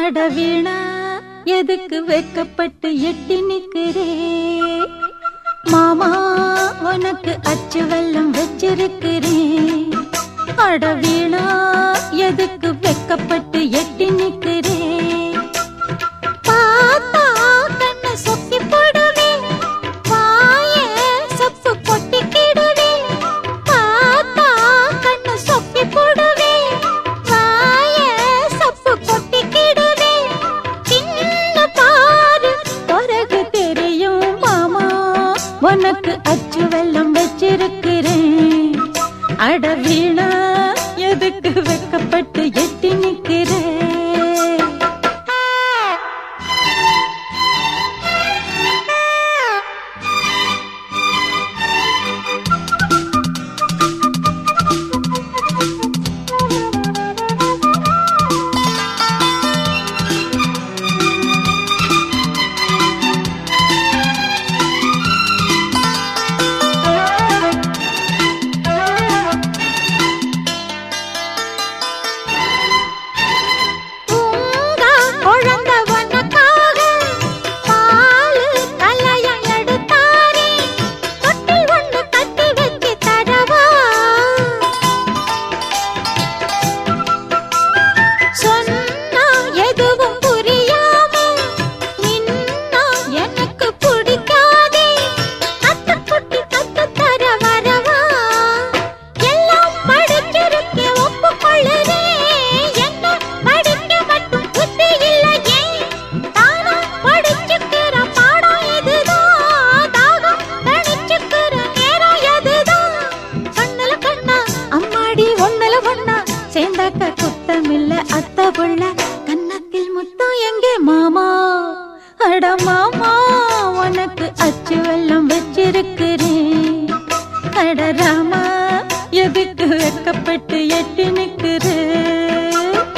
அட வீணா எதுக்கு வெக்கப்பட்டு எட்டி நிக்கிறே மாமா உனக்கு அச்சு வெல்லம் வச்சிருக்கிறேன் அட வீணா எதுக்கு வெக்கப்பட்டு எட்டி நிக்கிறே பார்த்தா கண்ணு சொக்கி போடுவேன் வாயே சப்பு கொட்டிக்கிடுவேன் பார்த்தா கண்ணு சொக்கி போடுவேன் வாயே சப்பு கொட்டிக்கிடுவேன் சின்ன பாரு பிறகு தெரியும் மாமா உனக்கு அச்சு வெல்லம் வச்சிருக்கிறேன் அட வீணா எதுக்கு வெக்கப்பட்டு எட்டி நிக்கிறேன் தூங்கா குழந்தை உனக்காக பாலு கலையம் எடுத்தாரே தொட்டில் ஒண்ணு கட்டி வச்சு தரவா சொன்னா எதுவும் புரியாம நின்னா எனக்கு பிடிக்காதே அத்தை குட்டி கத்து தர வரவா எல்லாம் படிச்சிருக்கே ஒப்புக்கொள்ளுறே என்ன படிக்க மட்டும் புத்தி இல்லையே தானா படிச்சுக்கிற பாடம் இதுதான் தாகம் தணிச்சுக்கிற நேரம் எதுதான் கண்ணுல கண்ணா அம்மாடி ஒண்ணுல ஒண்ணா சேர்ந்தாக்க குத்தமில்ல அத்த புள்ள கன்னத்தில் முத்தம் எங்கே மாமா அட மாமா உனக்கு அச்சு வெல்லம் வச்சிருக்கிறேன் அட ராமா எதுக்கு வெக்கப்பட்டு எட்டி நிக்கிறேன்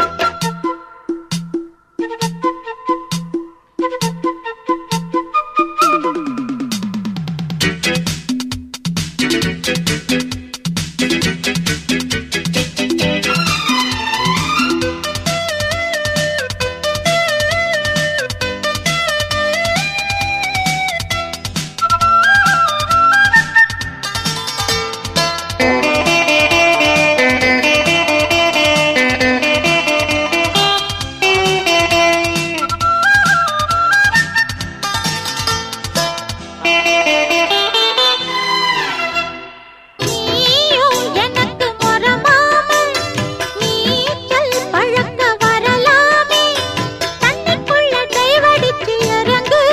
நீயும் எனக்கு மொரமாம நீச்சல் பழக்க வரலாமே தண்ணிக்குள்ள டைவடிச்சு இறங்கு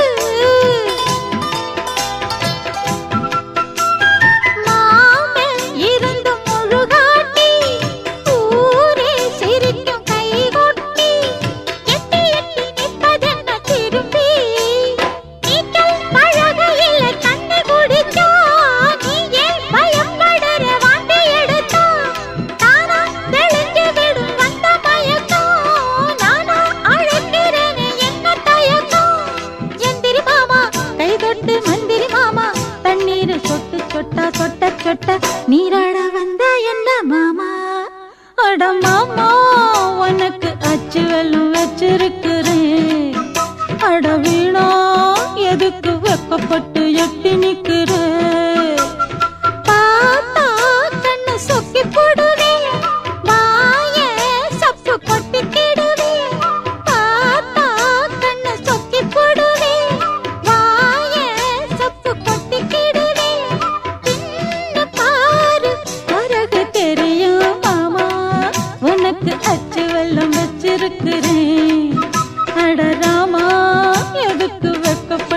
மாமன் இருந்து முழுகாட்டி ஊரே சிரிக்கும் கை கொட்டி எட்டி எட்டி நிற்பதென்ன திரும்பி நீச்சல் பழகையில் தண்ணி குடிச்சா நீ ஏன் பயப்படுற வாந்தி எடுத்தா தானா தெளிஞ்சு விடும் வந்த மயக்கம் நானா அழைக்கிறேனே என்ன தயக்கம் எந்திரி மாமா கை தொட்டு மந்திரி மாமா தண்ணீர் சொட்டு சொட்டா சொட்ட சொட்ட நீராட வந்த என்ன மாமா அட மாமா உனக்கு அச்சு வெல்லம் வச்சிருக்கிறேன் அட வீணா எதுக்கு வெக்கப்பட்டு எட்டி நிக்கிறேன் பார்த்தா கண்ணு சொக்கி போடுவேன் வாயே சப்பு கொட்டிக்கிடுவேன் பார்த்தா கண்ணு சொக்கி போடுவேன் வாயே சப்பு கொட்டிக்கிடுவேன் பின்ன பாரு பிறகு தெரியும் மாமா உனக்கு அச்சு வெல்லம் வச்சிருக்கிறேன் அட ராமா எதுக்கு வெக்கப்பட்டு